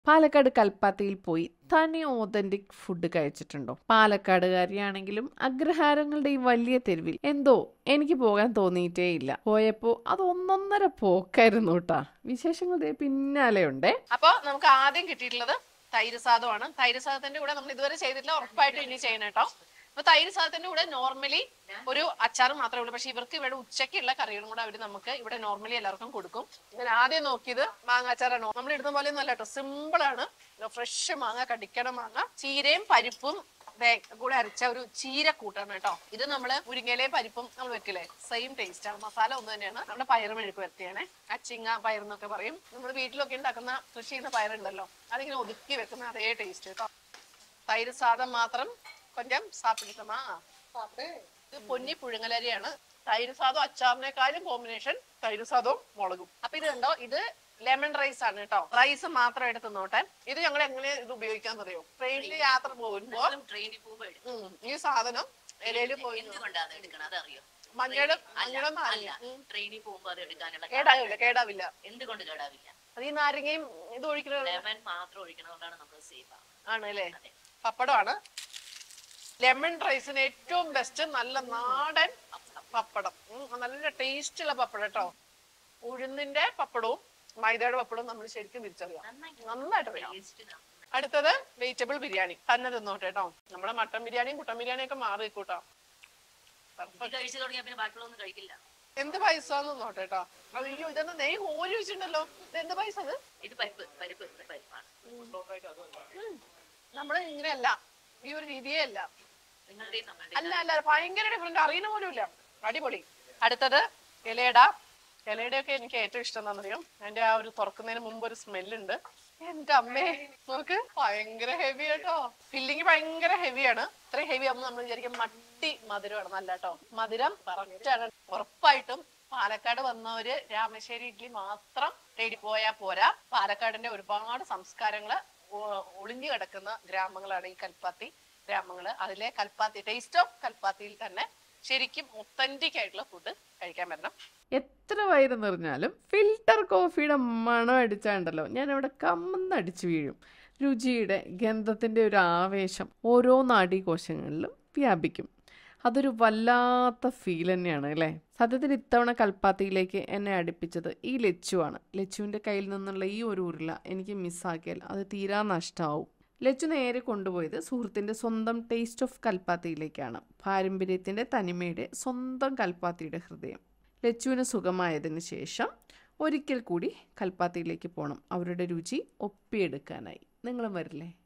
പാലക്കാട് കൽപ്പാത്തിയിൽ പോയി തനി authentic food കഴിച്ചിട്ടുണ്ടോ പാലക്കാടുകാരിയാണെങ്കിലും അഗ്രഹാരങ്ങളുടെ ഈ വലിയ തെരുവിൽ എന്തോ എനിക്ക് പോകാൻ തോന്നിയിട്ടേ ഇല്ല പോയപ്പോ അത് ഒന്നൊന്നര പോക്കായിരുന്നു കേട്ടാ വിശേഷങ്ങൾ ദേ പിന്നാലെ ഉണ്ടേ അപ്പൊ നമുക്ക് ആദ്യം കിട്ടിയിട്ടുള്ളത് തൈര് സാധമാണ് തൈര് സാധത്തിന്റെ കൂടെ നമ്മൾ ഇതുവരെ ചെയ്തിട്ടില്ല ഉറപ്പായിട്ടും ഇനി ചെയ്യണം കേട്ടോ അപ്പൊ തൈര് സാധത്തിന്റെ കൂടെ നോർമലി ഒരു അച്ചാർ മാത്രമേ ഉള്ളൂ പക്ഷെ ഇവർക്ക് ഇവിടെ ഉച്ചയ്ക്കുള്ള കറികളും കൂടെ അവർ നമുക്ക് ഇവിടെ നോർമലി എല്ലാവർക്കും കൊടുക്കും ഞാൻ ആദ്യം നോക്കിയത് മാങ്ങ അച്ചാറാണോ നമ്മൾ ഇടുന്ന പോലെ ഒന്നും അല്ല കേട്ടോ സിമ്പിൾ ആണ് ഫ്രഷ് മാങ്ങ കടിക്കണ മാങ്ങ ചീരയും പരിപ്പും ദേ കൂടെ അരച്ച ഒരു ചീര കൂട്ടാണ് കേട്ടോ ഇത് നമ്മള് മുരിങ്ങയിലയും പരിപ്പും നമ്മൾ വെക്കില്ലേ സെയിം ടേസ്റ്റ് ആണ് മസാല ഒന്ന് തന്നെയാണ് നമ്മുടെ പയറ് മെഴുക്ക് വരത്തിയാണ് അച്ചിങ്ങ പയർ എന്നൊക്കെ പറയും നമ്മൾ വീട്ടിലൊക്കെ ഉണ്ടാക്കുന്ന കൃഷി ചെയ്യുന്ന പയറുണ്ടല്ലോ അതിങ്ങനെ ഒതുക്കി വെക്കുന്ന അതേ ടേസ്റ്റ് കേട്ടോ തൈര് സാദം മാത്രം കൊഞ്ചം സാപ്പിടിക്കമാ ഇത് പൊന്നി പുഴുങ്ങലരിയാണ് തൈര് സാദം അച്ചാറിനേക്കാളും കോമ്പിനേഷൻ തൈര് സാദവും മുളകും അപ്പൊ ഇത് കണ്ടോ ഇത് ലെമൺ റൈസ് ആണ് കേട്ടോ റൈസ് മാത്രം എടുത്ത് നോട്ടെ ഇത് ഞങ്ങൾ എങ്ങനെ ഇത് ഉപയോഗിക്കാന്ന് അറിയോ ട്രെയിനിൽ യാത്ര പോകുമ്പോ ട്രെയിനിൽ പോകുമ്പോ എടുക്കും ഉം, ഈ സാധനം ഇലയിൽ പോയി എന്തുകൊണ്ടാണ് എടുക്കണം അതറിയോ മഞ്ഞളും അല്ല മഞ്ഞളും അല്ല നാരങ്ങ ട്രെയിനിൽ പോകുമ്പോ അത് എടുക്കാനുള്ള കേടാവില്ല കേടാവില്ല എന്തുകൊണ്ട് കേടാവില്ല അത് ഈ നാരങ്ങയും ഇത് ഒഴിക്കുന്നത് ലെമൺ മാത്രം ഒഴിക്കണതുകൊണ്ടാണ് നമ്മൾ സേഫ് ആവുന്നത് ആണ് അല്ലേ അതെ. പപ്പടമാണ് ലെമൺ റൈസിന് ഏറ്റവും ബെസ്റ്റ് നല്ല നാടൻ പപ്പടം ഉം, നല്ല ടേസ്റ്റ് ഉള്ള പപ്പടം കേട്ടോ ഉഴുന്നിന്റെ പപ്പടവും മൈദയുടെ പപ്പടവും നമ്മൾ ശരിക്കും തിരിച്ചറിയാം നന്നായിട്ട് നന്നായിട്ട് അറിയാം ടേസ്റ്റ് അടുത്തത് വെജിറ്റബിൾ ബിരിയാണി തന്നെ തിന്നോട്ടെ കേട്ടോ നമ്മുടെ മട്ടൻ ബിരിയാണിയും കുട്ടൻ ബിരിയാണിയും ഒക്കെ മാറി കൂട്ടാ കഴിച്ചു തുടങ്ങിയാൽ പിന്നെ ബാക്കിയുള്ളതൊന്നും കഴിക്കില്ല എന്ത് പൈസ നോട്ടെ കേട്ടോ അയ്യോ ഇതെന്താ നെയ് ഓരി വെച്ചിട്ടുണ്ടല്ലോ ഇത് എന്ത് പൈസ അത് ഇത് പരിപ്പ് പരിപ്പ് പരിപ്പാണ് നമ്മള് ഇങ്ങനെയല്ല ഈ ഒരു രീതിയേ അല്ല നിങ്ങളുടെയും നമ്മളുടെ അല്ല അല്ല ഭയങ്കര ഡിഫറെന്റ് അറിയുന്ന പോലും ഇല്ല അടിപൊളി അടുത്തത് ഇലയട ഇലയുടെയൊക്കെ എനിക്ക് ഏറ്റവും ഇഷ്ടം എന്താണെന്നറിയും അതിന്റെ ആ ഒരു തുറക്കുന്നതിന് മുമ്പ് ഒരു സ്മെല്ലുണ്ട് എന്റെ അമ്മേ നോക്ക് ഭയങ്കര ഹെവി കേട്ടോ ഫില്ലിങ് ഭയങ്കര ഹെവിയാണ് ഇത്രയും ഹെവി ആകുമ്പോൾ നമ്മൾ വിചാരിക്കും മട്ടി മധുരമാണ് നല്ല കേട്ടോ മധുരം കറക്റ്റ് ആണ് ഉറപ്പായിട്ടും പാലക്കാട് വന്നവര് രാമശ്ശേരി ഇഡ്ഡലി മാത്രം തേടി പോയാൽ പോരാ പാലക്കാടിന്റെ ഒരുപാട് സംസ്കാരങ്ങള് ഒ- ഒളിഞ്ഞു കിടക്കുന്ന ഗ്രാമങ്ങളാണ് ഈ കൽപ്പാത്തി ഗ്രാമങ്ങള് അതിലെ കൽപ്പാത്തി ടേസ്റ്റ് ഓഫ് കൽപ്പാത്തിയിൽ തന്നെ ശരിക്കും ഒത്തന്റിക് ആയിട്ടുള്ള ഫുഡ് കഴിക്കാൻ പറ്റണം എത്ര വയറ് നിറഞ്ഞാലും ഫിൽട്ടർ കോഫിയുടെ മണം അടിച്ചാണ്ടല്ലോ ഞാൻ അവിടെ കമ്മന്നടിച്ചു വീഴും രുചിയുടെ ഗന്ധത്തിൻ്റെ ഒരു ആവേശം ഓരോ നാഡീകോശങ്ങളിലും വ്യാപിക്കും അതൊരു വല്ലാത്ത ഫീൽ തന്നെയാണ് അല്ലേ സത്യത്തിൽ ഇത്തവണ കൽപ്പാത്തിയിലേക്ക് എന്നെ അടുപ്പിച്ചത് ഈ ലച്ചുവാണ് ലച്ചുവിൻ്റെ കയ്യിൽ നിന്നുള്ള ഈ ഒരു ഉരുള എനിക്ക് മിസ്സാക്കിയാൽ അത് തീരാ നഷ്ടമാവും ലച്ചു നേരെ കൊണ്ടുപോയത് സുഹൃത്തിൻ്റെ സ്വന്തം ടേസ്റ്റ് ഓഫ് കൽപ്പാത്തിയിലേക്കാണ് പാരമ്പര്യത്തിൻ്റെ തനിമയുടെ സ്വന്തം കൽപ്പാത്തിയുടെ ഹൃദയം ലച്ചുവിന് സുഖമായതിന് ശേഷം ഒരിക്കൽ കൂടി കൽപ്പാത്തിയിലേക്ക് പോകണം അവരുടെ രുചി ഒപ്പിയെടുക്കാനായി നിങ്ങളും വരില്ലേ